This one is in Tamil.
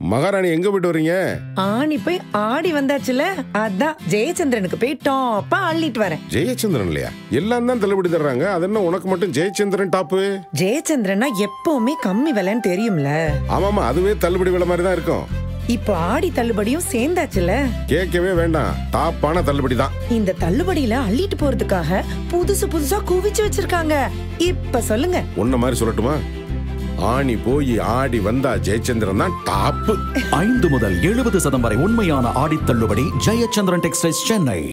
மகாராணி எங்க போயிட்டு வர்றீங்க ஆணி போய் ஆடி வந்தாச்சுல அதான் ஜெயச்சந்திரனுக்கு போய் டாப்பா அள்ளிட்டு வரேன் ஜெயச்சந்திரன் இல்லையா எல்லாம் தான் தள்ளுபடி தர்றாங்க அது என்ன உனக்கு மட்டும் ஜெயச்சந்திரன் டாப்பு ஜெயச்சந்திரனா எப்பவுமே கம்மி விலைன்னு தெரியும்ல ஆமாமா அதுவே தள்ளுபடி விலை மாதிரி தான் இருக்கும் இப்போ ஆடி தள்ளுபடியும் சேர்ந்தாச்சுல கேட்கவே வேண்டாம் டாப்பான தள்ளுபடி தான் இந்த தள்ளுபடியில அள்ளிட்டு போறதுக்காக புதுசு புதுசா குவிச்சு வச்சிருக்காங்க இப்ப சொல்லுங்க உன்ன மாதிரி சொல்லட்டுமா ஆணி போய் ஆடி வந்தா ஜெயச்சந்திரன் தான் டாப்பு ஐந்து முதல் எழுபது சதம் வரை உண்மையான ஆடித் தள்ளுபடி ஜெயச்சந்திரன் டெக்ஸ்டைல்ஸ் சென்னை